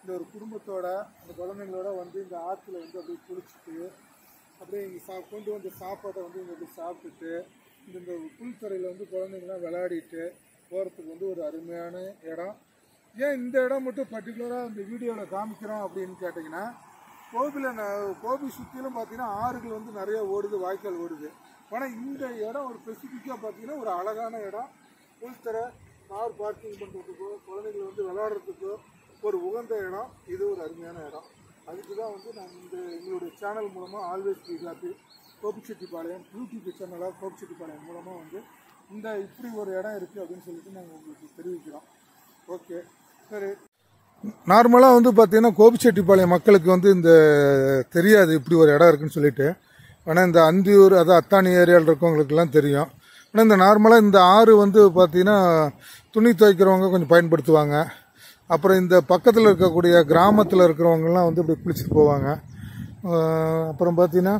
இந்த ஒரு குடும்பத்தோட அந்த குழந்தைங்களோட வந்து இந்த ஆற்றுல வந்து அப்படியே குளிச்சுட்டு அப்படியே இங்கே சா கொண்டு வந்த சாப்பாட்டை வந்து இங்கே அப்படியே சாப்பிட்டுட்டு இந்த இந்த புல்தரையில் வந்து குழந்தைங்களாம் விளையாடிட்டு போகிறதுக்கு வந்து ஒரு அருமையான இடம் ஏன் இந்த இடம் மட்டும் பர்டிகுலராக இந்த வீடியோவில் காமிக்கிறோம் அப்படின்னு கேட்டிங்கன்னா கோபியில் ந- கோபி சுற்றிலும் பார்த்தீங்கன்னா ஆறுகள் வந்து நிறைய ஓடுது வாய்க்கால் ஓடுது ஆனால் இந்த இடம் ஒரு ஸ்பெசிஃபிக்காக பார்த்தீங்கன்னா ஒரு அழகான இடம் புல்தரை கார் பார்க்கிங் பண்ணுறதுக்கோ குழந்தைங்களை வந்து விளையாடுறதுக்கோ ஒரு உகந்த இடம் இது ஒரு அருமையான இடம் அதுக்கு தான் வந்து நாங்கள் இந்த எங்களுடைய சேனல் மூலமாக always be happy Gobichettipalayam YouTube சேனலாக கோபிச்செட்டிப்பாளையம் மூலமாக வந்து இந்த இப்படி ஒரு இடம் இருக்குது அப்படின்னு சொல்லிட்டு நாங்கள் உங்களுக்கு தெரிவிக்கிறோம் ஓகே சரி நார்மலாக வந்து பார்த்தீங்கன்னா கோபிச்செட்டிப்பாளையம் மக்களுக்கு வந்து இந்த தெரியாது இப்படி ஒரு இடம் இருக்குன்னு சொல்லிட்டு ஆனால் இந்த அந்தியூர் அதாவது அத்தானி ஏரியாவில் இருக்கவங்களுக்கெல்லாம் தெரியும் ஆனால் இந்த நார்மலாக இந்த ஆறு வந்து பார்த்தீங்கன்னா துணி துவைக்கிறவங்க கொஞ்சம் பயன்படுத்துவாங்க அப்புறம் இந்த பக்கத்தில் இருக்கக்கூடிய கிராமத்தில் இருக்கிறவங்கலாம் வந்து இப்படி குளிச்சுட்டு போவாங்க அஹ் அப்புறம் பார்த்தீங்கன்னா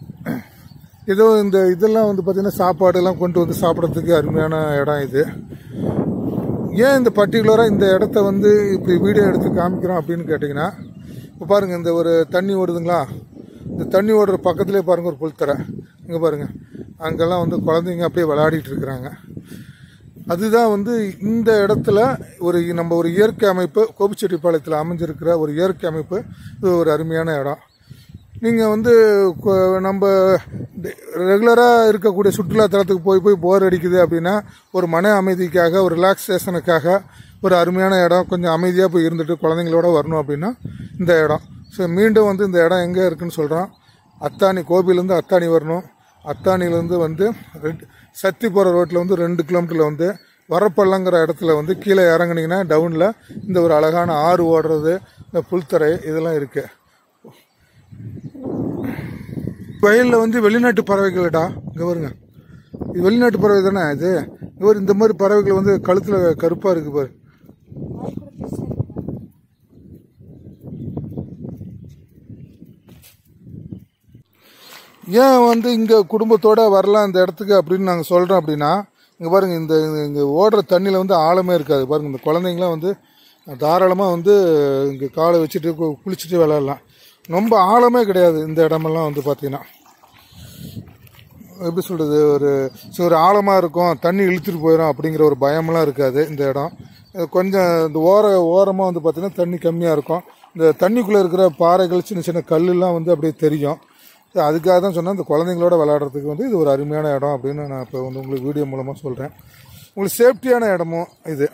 ஏதோ இந்த இதெல்லாம் வந்து பார்த்தீங்கன்னா சாப்பாடுலாம் கொண்டு வந்து சாப்பிட்றதுக்கு அருமையான இடம் இது ஏன் இந்த பர்டிகுலராக இந்த இடத்த வந்து இப்படி வீடியோ எடுத்து காமிக்கிறோம் அப்படின்னு கேட்டிங்கன்னா இப்போ பாருங்கள் இந்த ஒரு தண்ணி ஓடுதுங்களா இந்த தண்ணி ஓடுற பக்கத்துலேயே பாருங்கள் ஒரு புல்தரை இங்கே பாருங்கள் அங்கெல்லாம் வந்து குழந்தைங்க அப்படியே விளையாடிட்டு இருக்கிறாங்க அதுதான் வந்து இந்த இடத்துல ஒரு நம்ம ஒரு இயற்கை அமைப்பு கோபிச்செட்டிப்பாளையத்தில் அமைஞ்சிருக்கிற ஒரு இயற்கை அமைப்பு இது ஒரு அருமையான இடம் நீங்கள் வந்து கொ- நம்ம ரெகுலராக இருக்கக்கூடிய சுற்றுலா தலத்துக்கு போய் போய் போர் அடிக்குது அப்படின்னா ஒரு மன அமைதிக்காக ஒரு ரிலாக்ஸேஷனுக்காக ஒரு அருமையான இடம் கொஞ்சம் அமைதியாக போய் இருந்துட்டு குழந்தைங்களோட வரணும் அப்படின்னா இந்த இடம் ஸோ மீண்டும் வந்து இந்த இடம் எங்கே இருக்குன்னு சொல்கிறோம் அத்தானி கோபிலேருந்து அத்தானி வரணும் அத்தானிலேருந்து வந்து ரெண்டு சத்தி போகிற ரோட்டில் வந்து ரெண்டு கிலோமீட்டரில் வந்து வரப்பள்ளங்கிற இடத்துல வந்து கீழே இறங்குனீங்கன்னா டவுனில் இந்த ஒரு அழகான ஆறு ஓடுறது இந்த புல்தரை இதெல்லாம் இருக்குது வயலில் வந்து வெளிநாட்டு பறவைகள்டா இங்கே வருங்க இது வெளிநாட்டு பறவை தானே இது இங்க பாரு, இந்த மாதிரி பறவைகள் வந்து கழுத்தில் கருப்பாக இருக்கு பாரு ஏன் வந்து இங்கே குடும்பத்தோட வரலாம் இந்த இடத்துக்கு அப்படின்னு நாங்கள் சொல்கிறோம் அப்படின்னா இங்கே பாருங்கள் இந்த இங்கே ஓடுற தண்ணியில் வந்து ஆழமே இருக்காது பாருங்கள் இந்த குழந்தைங்களாம் வந்து தாராளமாக வந்து இங்கே காலை வச்சுட்டு கு- குளிச்சுட்டு விளையாடலாம் ரொம்ப ஆழமே கிடையாது இந்த இடமெல்லாம் வந்து பார்த்தீங்கன்னா எப்படி சொல்கிறது ஒரு சரி, ஒரு ஆழமாக இருக்கும் தண்ணி இழுத்துட்டு போயிடும் அப்படிங்கிற ஒரு பயமெல்லாம் இருக்காது இந்த இடம் இது கொஞ்சம் இந்த ஓர ஓரமாக வந்து பார்த்தீங்கன்னா தண்ணி கம்மியாக இருக்கும் இந்த தண்ணிக்குள்ளே இருக்கிற பாறைகள் சின்ன சின்ன கல்லுலாம் வந்து அப்படியே தெரியும் இது அதுக்காக தான் சொன்னேன் இந்த குழந்தைங்களோட விளையாடுறதுக்கு வந்து இது ஒரு அருமையான இடம் அப்படின்னு நான் இப்போ வந்து உங்களுக்கு வீடியோ மூலமாக சொல்கிறேன் உங்களுக்கு சேஃப்டியான இடமும் இது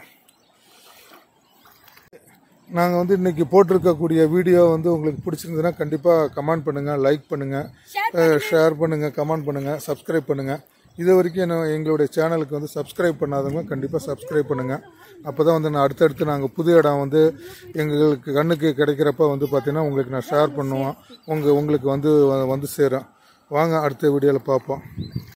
நாங்கள் வந்து இன்னைக்கு போட்டிருக்கக்கூடிய வீடியோ வந்து உங்களுக்கு பிடிச்சிருந்ததுன்னா கண்டிப்பாக கமெண்ட் பண்ணுங்கள் லைக் பண்ணுங்கள் ஷேர் பண்ணுங்கள் கமெண்ட் பண்ணுங்கள் சப்ஸ்கிரைப் பண்ணுங்கள் இது வரைக்கும் என்ன எங்களுடைய சேனலுக்கு வந்து சப்ஸ்கிரைப் பண்ணாதவங்க கண்டிப்பாக சப்ஸ்கிரைப் பண்ணுங்கள் அப்போ தான் வந்து நான் அடுத்தடுத்து நாங்கள் புது இடம் வந்து எங்களுக்கு கண்ணுக்கு கிடைக்கிறப்ப வந்து பார்த்தீங்கன்னா உங்களுக்கு நான் ஷேர் பண்ணுவோம் உங்கள் உங்களுக்கு வந்து வந்து சேரும் வாங்க அடுத்த வீடியோவில் பார்ப்போம்